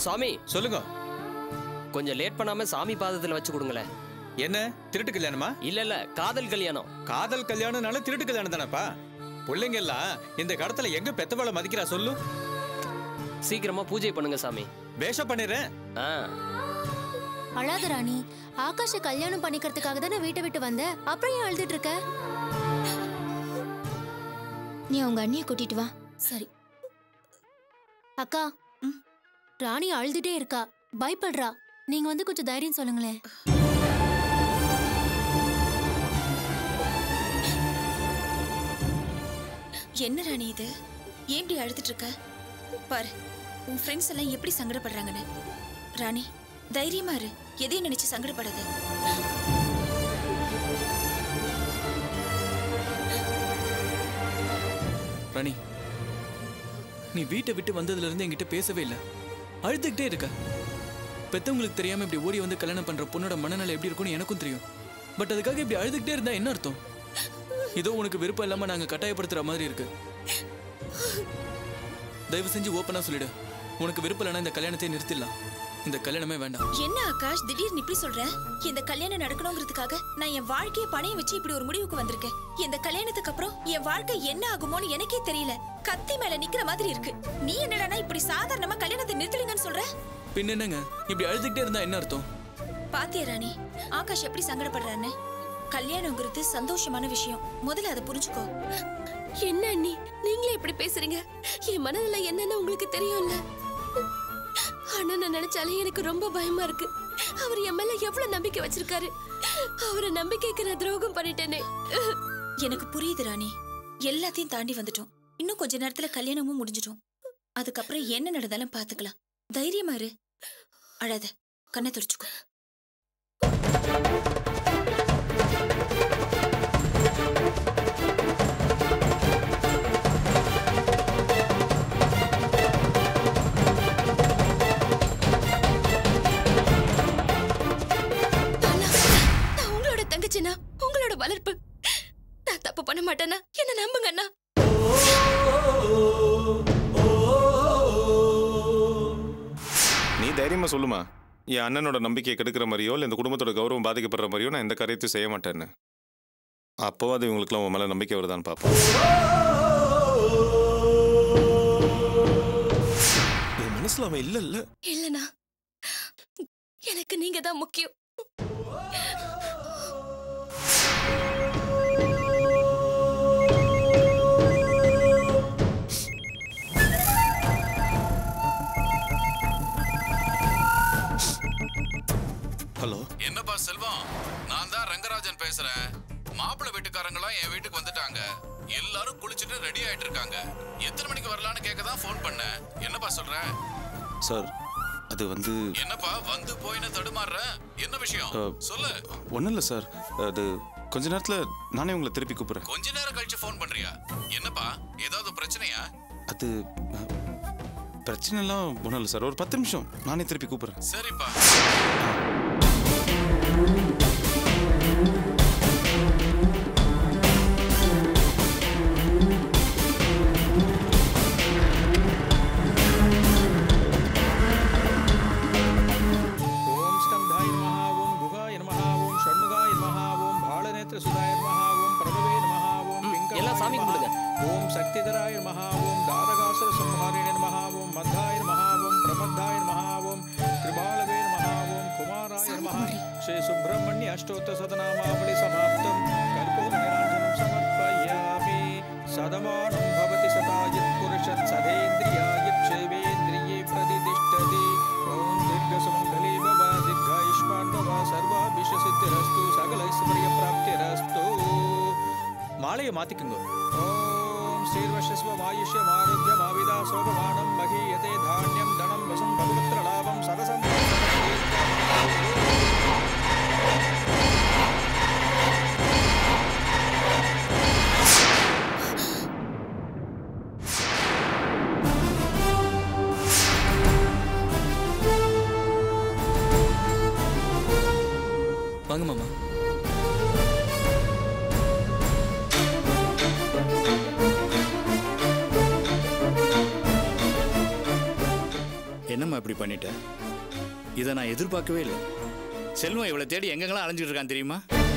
சாமி சொல்லுங்க கொஞ்சம் லேட் பண்ணாம சாமி பாதத்துல வச்சு கொடுங்களேன் என்ன திருட்டு கல்யாணமா இல்ல இல்ல காதல் கல்யாணம் காதல் கல்யாணம்னால திருட்டு கல்யாணம் தானப்பா பிள்ளைங்க எல்லாம் இந்த கடத்துல எங்க பெத்தவாளை மதிக்கிறா சொல்லு சீக்கிரமா பூஜை பண்ணுங்க சாமி பேஷா பண்ணிடுறேன் ஆ அழாத ராணி ஆகாஷ கல்யாணம் பண்ணிக்கிறதுக்காக தானே வீட்டை விட்டு வந்த அப்புறம் ஏன் அழுதுட்டு இருக்க நீ உங்க அண்ணிய கூட்டிட்டு வா சரி அக்கா ராணி அழுதுட்டே இருக்கா பயப்படுறா நீங்க வந்து கொஞ்சம் தைரியம் சொல்லுங்களேன் என்ன ராணி இது ஏன் இப்படி அழுதுட்டு இருக்க பாரு உன் ஃப்ரெண்ட்ஸ் எல்லாம் எப்படி சங்கடப்படுறாங்கன்னு ராணி தைரியமா இரு எதையும் நினைச்சு சங்கடப்படாத ராணி நீ வீட்டை விட்டு வந்ததுல இருந்து என்கிட்ட பேசவே இல்லை அழுதுகிட்டே இருக்க பெத்தவங்களுக்கு தெரியாம இப்படி ஓடி வந்து கல்யாணம் பண்ற பொண்ணோட மனநிலை எப்படி இருக்கும்னு எனக்கும் தெரியும் பட் அதுக்காக இப்படி அழுதுகிட்டே இருந்தா என்ன அர்த்தம் ஏதோ உனக்கு விருப்பம் இல்லாம நாங்க கட்டாயப்படுத்துற மாதிரி இருக்கு தயவு செஞ்சு ஓப்பனா சொல்லிடு உனக்கு விருப்பம் இல்லைன்னா இந்த கல்யாணத்தை நிறுத்திடலாம் இந்த கல்யாணமே வேண்டாம் என்ன ஆகாஷ் திடீர்னு இப்படி சொல்ற இந்த கல்யாணம் நடக்கணுங்கிறதுக்காக நான் என் வாழ்க்கைய பணையம் வச்சு இப்படி ஒரு முடிவுக்கு வந்திருக்கேன் இந்த கல்யாணத்துக்கு அப்புறம் என் வாழ்க்கை என்ன ஆகுமோன்னு எனக்கே தெரியல கத்தி மேல நிக்கிற மாதிரி இருக்கு நீ என்னடானா இப்படி சாதாரணமா கல்யாணத்தை நிறுத்தலீங்கன்னு சொல்ற பின் என்னங்க இப்படி அழுதுகிட்டே இருந்தா என்ன அர்த்தம் பாத்தியா ராணி ஆகாஷ் எப்படி சங்கடப்படுறான்னு கல்யாணங்கிறது சந்தோஷமான விஷயம் முதல்ல அதை புரிஞ்சுக்கோ என்ன அண்ணி நீங்களே இப்படி பேசுறீங்க என் மனதில் என்னன்னு உங்களுக்கு தெரியும்ல அண்ணனை நினைச்சாலே எனக்கு ரொம்ப பயமா இருக்கு அவர் என் மேல எவ்வளவு நம்பிக்கை வச்சிருக்காரு அவரை நம்பிக்கைக்கு நான் துரோகம் பண்ணிட்டேனே எனக்கு புரியுது ராணி எல்லாத்தையும் தாண்டி வந்துட்டோம் இன்னும் கொஞ்ச நேரத்துல கல்யாணமும் முடிஞ்சிடும் அதுக்கப்புறம் என்ன நடந்தாலும் பாத்துக்கலாம் தைரியமா இரு அழாத கண்ணை துடிச்சுக்கோ ஆனா, நான் உங்களோட தங்கச்சினா உங்களோட வளர்ப்பு நான் தப்பு பண்ண மாட்டேனா என்ன நம்புங்க அண்ணா நீ தைரியமா சொல்லுமா என் அண்ணனோட நம்பிக்கையை கெடுக்கிற மாதிரியோ இல்லை இந்த குடும்பத்தோட கௌரவம் பாதிக்கப்படுற மாதிரியோ நான் எந்த காரியத்தையும் செய்ய மாட்டேன்னு அப்போவாது இவங்களுக்குலாம் உன் மேலே நம்பிக்கை வருதான்னு பார்ப்போம் என் மனசுல அவன் இல்ல இல்ல இல்லனா எனக்கு நீங்க தான் முக்கியம் ஹலோ என்னப்பா செல்வம் நான் தான் ரங்கராஜன் பேசுறேன் மாப்பிள்ளை வீட்டுக்காரங்களாம் என் வீட்டுக்கு வந்துட்டாங்க எல்லாரும் குளிச்சுட்டு ரெடி ஆயிட்டு இருக்காங்க எத்தனை மணிக்கு வரலான்னு கேட்க தான் ஃபோன் பண்ணேன் என்னப்பா சொல்ற சார் அது வந்து என்னப்பா வந்து போயின்னு தடுமாறுற என்ன விஷயம் அஹ், சொல்லு ஒன்றும் இல்லை சார் அது கொஞ்ச நேரத்தில் நானே உங்களை திருப்பி கூப்பிட்றேன் கொஞ்ச நேரம் கழிச்சு ஃபோன் பண்றியா என்னப்பா ஏதாவது பிரச்சனையா அது அஹ், பிரச்சனைலாம் ஒன்றும் இல்லை சார் ஒரு பத்து நிமிஷம் நானே திருப்பி கூப்பிட்றேன் சரிப்பா ஓம் ஸ்கந்தாய நமஹ ஓம் குகாய நமஹ ஓம் ஷண்முகாய நமஹ ஓம் பாலநேத்திர சுதாய நமஹ ஓம் பிரபவே நமஹ ஓம் பிங்களாய எல்லாம் சாமி நமஹ, கும்பிடுங்க. ஓம் சக்திதராய நமஹ ஓம் தாரகாசுர சம்ஹாரிணே நமஹ ஓம் மத்தாய நமஹ ஓம் பிரமத்தாய நமஹ ஓம் கிருபாலவே நமஹ ஓம் குமாராய நமஹ ஸ்ரீ சுப்பிரமணிய அஷ்டோத்தர சதநாமாவளி சமாப்தம் கற்பூர நிராஞ்சனம் சமர்ப்பயாமி சதமானம் பவதி சதாயத் புருஷத் சதேந்திரியாயத் சேவேந்திரியே பிரதிதிஷ்டதி ஓம் தீர்घसुमङ्गली भव दीर्घायुष्मान् भव सर्वाभिषसिद्धिरस्तु सकलैश्वर्य प्राप्तिरस्तु மாலையை மாத்திக்குங்க ஓம் ஸ்ரீர்வசஸ்வ ஆயுஷ்யம் ஆரோக்கியம் ஆவிதா சோபமானம் மகீயதே தானியம் தனம் வசம் பகுபத்திர லாபம் சரசம் வாங்க மாமா என்னம்மா இப்படி பண்ணிட்ட இதை நான் எதிர்பார்க்கவே இல்லை செல்வம் இவளை தேடி எங்கெங்கெல்லாம் அலைஞ்சிட்டு இருக்கான் தெரியுமா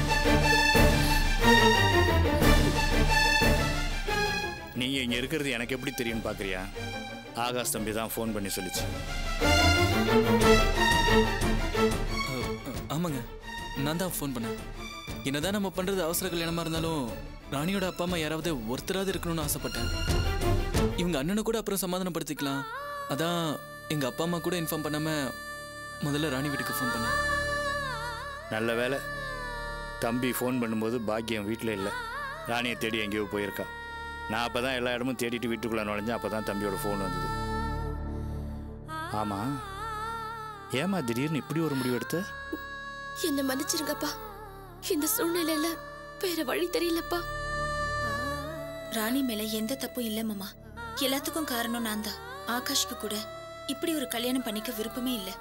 நீங்க இங்க இருக்கிறது எனக்கு எப்படி தெரியும்னு பாக்குறியா ஆகாஷ் தம்பி தான் ஃபோன் பண்ணி சொல்லிச்சு அஹ், அஹ், ஆமாங்க நான் தான் ஃபோன் பண்ணேன் என்னதான் நம்ம பண்றது அவசர கல்யாணமா இருந்தாலும் ராணியோட அப்பா அம்மா யாராவது ஒருத்தராவது இருக்கணும்னு ஆசைப்பட்டேன் இவங்க அண்ணனை கூட அப்புறம் சமாதானப்படுத்திக்கலாம் அதான் எங்க அப்பா அம்மா கூட இன்ஃபார்ம் பண்ணாம முதல்ல ராணி வீட்டுக்கு ஃபோன் பண்ணேன் நல்ல வேலை தம்பி ஃபோன் பண்ணும்போது பாக்கியம் வீட்டில் இல்லை ராணியை தேடி எங்கேயோ போயிருக்கா நான் அப்போ தான் எல்லா இடமும் தேடிட்டு வீட்டுக்குள்ளே நுழைஞ்சேன் அப்போ தான் தம்பியோட ஃபோன் வந்தது ஆமாம் ஏமா திடீர்னு இப்படி ஒரு முடிவு எடுத்த என்ன மன்னிச்சிருங்கப்பா இந்த சூழ்நிலையில வேற வழி தெரியலப்பா ராணி மேல எந்த தப்பும் இல்ல மாமா எல்லாத்துக்கும் காரணம் நான் தான் ஆகாஷ்க்கு கூட இப்படி ஒரு கல்யாணம் பண்ணிக்க விருப்பமே இல்ல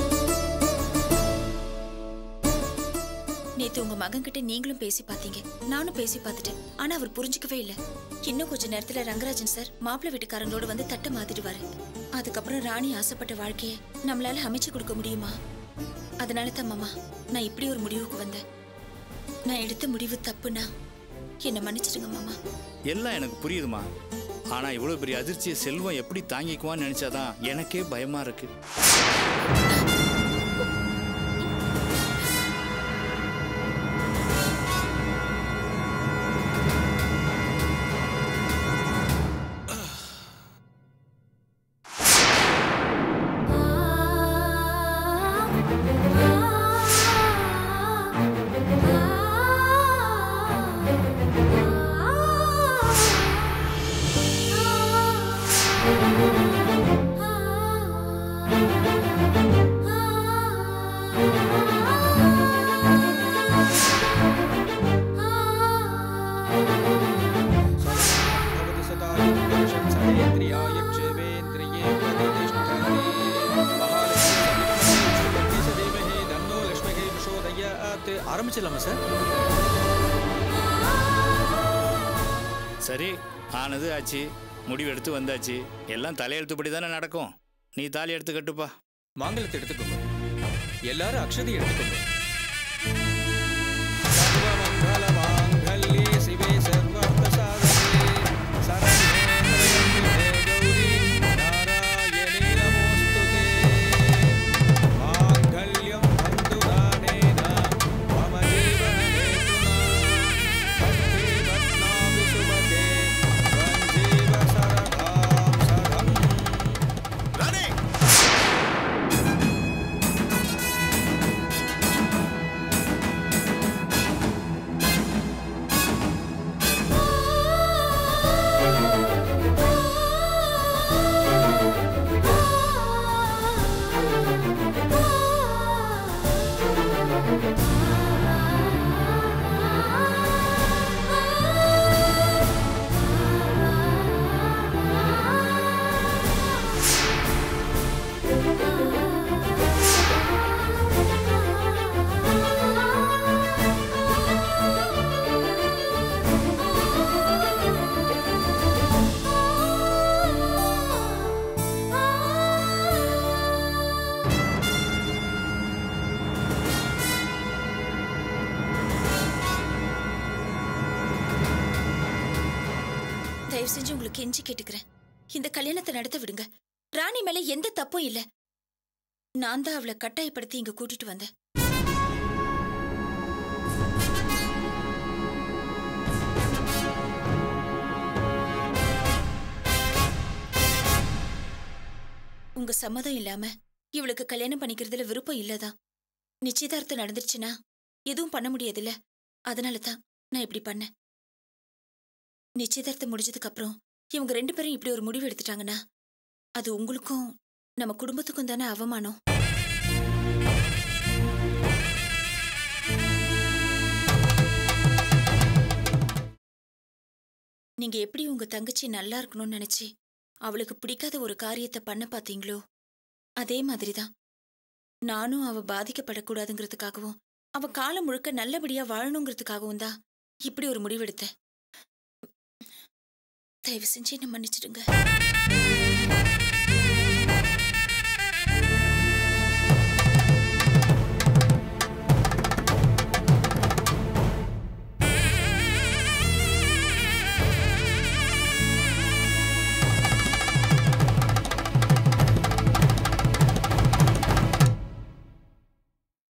நேத்து உங்க மகன் கிட்ட நீங்களும் பேசி பாத்தீங்க நானும் பேசி பார்த்துட்டேன் ஆனா அவர் புரிஞ்சுக்கவே இல்ல இன்னும் கொஞ்ச நேரத்துல ரங்கராஜன் சார் மாப்பிள்ளை வீட்டுக்காரங்களோட வந்து தட்டை மாத்திடுவாரு அதுக்கப்புறம் ராணி ஆசைப்பட்ட வாழ்க்கைய நம்மளால அமைச்சு கொடுக்க முடியுமா அதனால தான் மாமா நான் இப்படி ஒரு முடிவுக்கு வந்தேன் நான் எடுத்த முடிவு தப்புனா என்னை மன்னிச்சிடுங்க மாமா எல்லாம் எனக்கு புரியுதுமா ஆனால் இவ்வளோ பெரிய அதிர்ச்சியை செல்வம் எப்படி தாங்கிக்குவான்னு நினச்சாதான் எனக்கே பயமாக இருக்கு भवति सदा दर्शन सदेन्द्रियाय क्षेवेन्द्रिये प्रतिष्ठति महालक्ष्मी सदेमहे तन्नो लक्ष्मीः प्रचोदयात् ஆரம்பிச்சிடலாமா சார் சரி ஆனது ஆச்சு முடிவு எடுத்து வந்தாச்சு எல்லாம் தலையெழுத்துப்படி தானே நடக்கும் நீ தாலி எடுத்து கட்டுப்பா மாங்கலத்தை எடுத்துக்கோங்க எல்லாரும் அக்ஷதை எடுத்துக்கோங்க सर्वमङ्गलमाङ्गल्ये शिवे सर्वार्थसाधके शरण्ये त्र्यम्बके गौरी नारायणे नमोऽस्तु ते माङ्गल्यं बन्धुदानेन मम जीवनहेतुना भक्ति भट्नाभि सुभगे सञ्जीव सरदां सदम् தயவு செஞ்சு உங்களுக்கு கெஞ்சி கேட்டுக்கிறேன் இந்த கல்யாணத்தை நடத்த விடுங்க ராணி மேல எந்த தப்பும் இல்ல நான் தான் அவளை கட்டாயப்படுத்தி இங்க கூட்டிட்டு வந்தேன் உங்க சம்மதம் இல்லாம இவளுக்கு கல்யாணம் பண்ணிக்கிறதுல விருப்பம் இல்லதான் நிச்சயதார்த்தம் நடந்துருச்சுன்னா எதுவும் பண்ண முடியாதுல்ல அதனால தான் நான் இப்படி பண்ணேன் நிச்சயதார்த்தம் முடிஞ்சதுக்கு அப்புறம் இவங்க ரெண்டு பேரும் இப்படி ஒரு முடிவு எடுத்துட்டாங்கன்னா அது உங்களுக்கும் நம்ம குடும்பத்துக்கும் தானே அவமானம் நீங்க எப்படி உங்க தங்கச்சி நல்லா இருக்கணும்னு நினைச்சு அவளுக்கு பிடிக்காத ஒரு காரியத்தை பண்ண பாத்தீங்களோ அதே மாதிரிதான் நானும் அவ பாதிக்கப்படக்கூடாதுங்கிறதுக்காகவும் அவ காலம் முழுக்க நல்லபடியா வாழணுங்கிறதுக்காகவும் தான் இப்படி ஒரு முடிவெடுத்தேன் தயவு செஞ்சு என்ன மன்னிச்சிடுங்க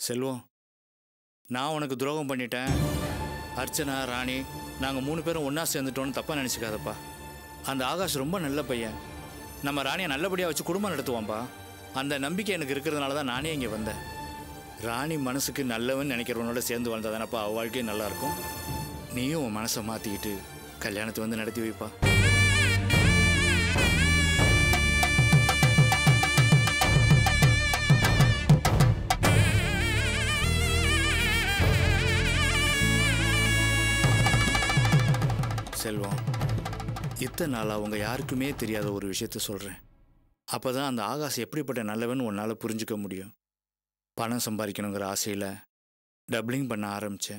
செல்வம் நான் உனக்கு துரோகம் பண்ணிட்டேன் அர்ச்சனா ராணி நாங்கள் மூணு பேரும் ஒன்றா சேர்ந்துட்டோன்னு தப்பாக நினச்சிக்காதப்பா அந்த ஆகாஷ் ரொம்ப நல்ல பையன் நம்ம ராணியை நல்லபடியாக வச்சு குடும்பம் நடத்துவான்பா அந்த நம்பிக்கை எனக்கு இருக்கிறதுனால தான் நானே இங்கே வந்தேன் ராணி மனசுக்கு நல்லவன் நினைக்கிறவனோட சேர்ந்து வாழ்ந்தா தானப்பா அவ வாழ்க்கையும் நல்லா இருக்கும் நீயும் உன் மனசை மாற்றிக்கிட்டு கல்யாணத்தை வந்து நடத்தி வைப்பா செல்வம் இத்தனை நாளாக அவங்க யாருக்குமே தெரியாத ஒரு விஷயத்த சொல்கிறேன் அப்போ தான் அந்த ஆகாஷ் எப்படிப்பட்ட நல்லவன் உன்னால் புரிஞ்சுக்க முடியும் பணம் சம்பாதிக்கணுங்கிற ஆசையில் டப்ளிங் பண்ண ஆரம்பித்தேன்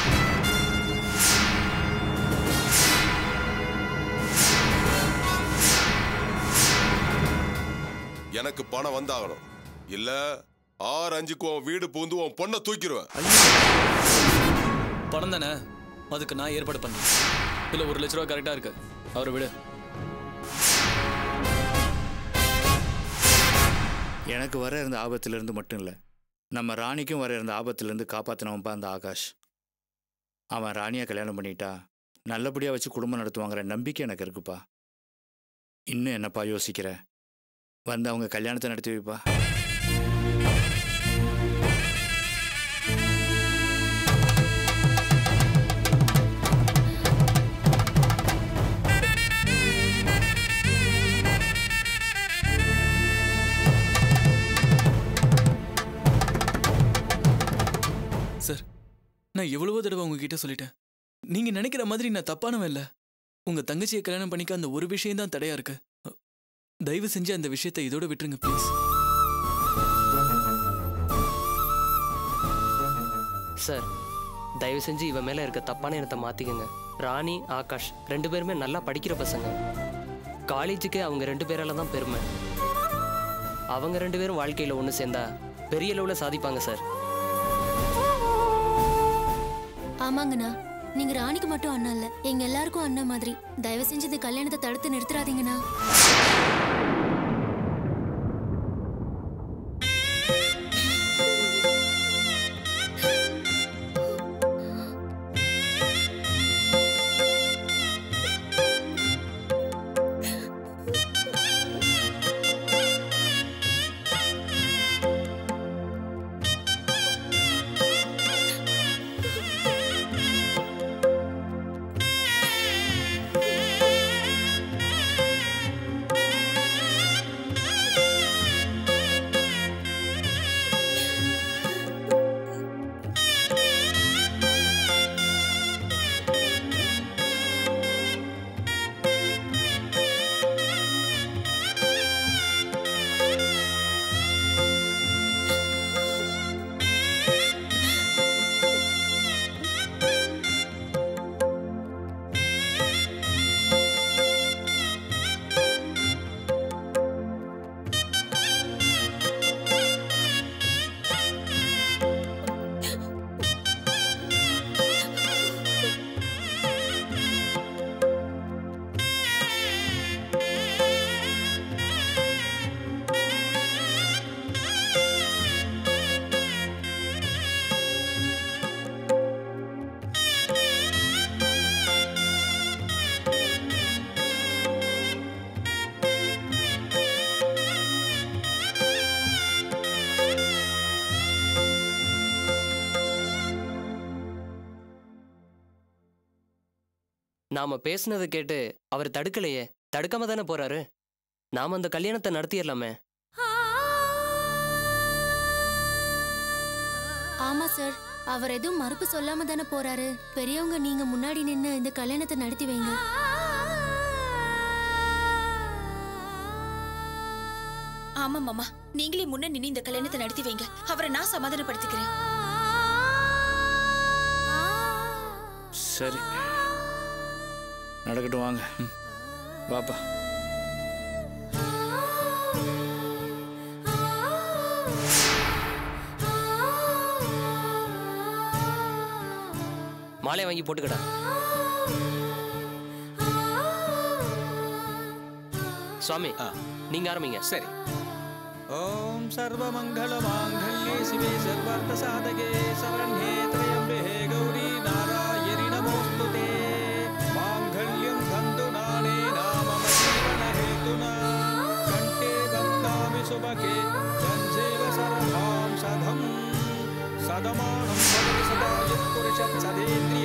எனக்கு பணம் வந்தாகணும் இல்ல ஆறு அஞ்சுக்கு உன் வீடு பூந்து உன் பொண்ணை தூக்கிடுவேன் பணம் தானே அதுக்கு நான் ஏற்பாடு பண்ணேன் இல்லை ஒரு லட்ச ரூபா கரெக்டாக இருக்கு அவரை விடு எனக்கு வர இருந்த ஆபத்திலிருந்து மட்டும் இல்லை நம்ம ராணிக்கும் வர இருந்த ஆபத்திலிருந்து காப்பாற்றினவன்ப்பா அந்த ஆகாஷ் அவன் ராணியை கல்யாணம் பண்ணிட்டா நல்லபடியாக வச்சு குடும்பம் நடத்துவாங்கிற நம்பிக்கை எனக்கு இருக்குப்பா இன்னும் என்னப்பா யோசிக்கிற வந்து அவங்க கல்யாணத்தை நடத்தி வைப்பா சார் நான் எவ்வளவோ தடவை உங்ககிட்ட சொல்லிட்டேன் நீங்க நினைக்கிற மாதிரி நான் தப்பானவன் இல்ல உங்க தங்கச்சியை கல்யாணம் பண்ணிக்க அந்த ஒரு விஷயம் தான் தடையா இருக்கு தயவு செஞ்சு அந்த விஷயத்தை இதோட விட்டுருங்க ப்ளீஸ் சார் தயவு செஞ்சு இவன் மேல இருக்க தப்பான எண்ணத்தை மாத்திக்கங்க ராணி ஆகாஷ் ரெண்டு பேருமே நல்லா படிக்கிற பசங்க காலேஜுக்கே அவங்க ரெண்டு பேரால தான் பெருமை அவங்க ரெண்டு பேரும் வாழ்க்கையில ஒன்று சேர்ந்தா பெரிய அளவுல சாதிப்பாங்க சார் ஆமாங்கண்ணா நீங்க ராணிக்கு மட்டும் அண்ணா இல்ல எங்க எல்லாருக்கும் அண்ணா மாதிரி தயவு செஞ்சு இந்த கல்யாணத்தை தடுத்து நிறுத்துறாதீங்கண்ணா நாம பேசுனதை கேட்டு அவர் தடுக்கலையே தடுக்காம தானே போறாரு நாம அந்த கல்யாணத்தை நடத்திடலாமே ஆமா சார் அவர் எதுவும் மறுப்பு சொல்லாம தானே போறாரு பெரியவங்க நீங்க முன்னாடி நின்னு இந்த கல்யாணத்தை நடத்தி வைங்க ஆமா மாமா நீங்களே முன்ன நின்னு இந்த கல்யாணத்தை நடத்தி வைங்க அவரை நான் சமாதானப்படுத்திக்கிறேன் சரி நடக்கட்டும் வாங்க வாப்பா மாலை வாங்கி போட்டுக்கடா சுவாமி நீங்க ஆரம்பிங்க சரி ஓம் सर्वमङ्गलमाङ्गल्ये शिवे सर्वार्थसाधके शरण्ये त्र्यम्बे गौरी नारायणि नमोऽस्तु ते माङ्गल्यं धन्तुनाने नाम जीवनहेतुना कण्ठे बन्धामि सुभगे गञ्जेव सर्वां सधम् सदमानं भवति सदा यत्पुरुषत् सदेन्द्रिय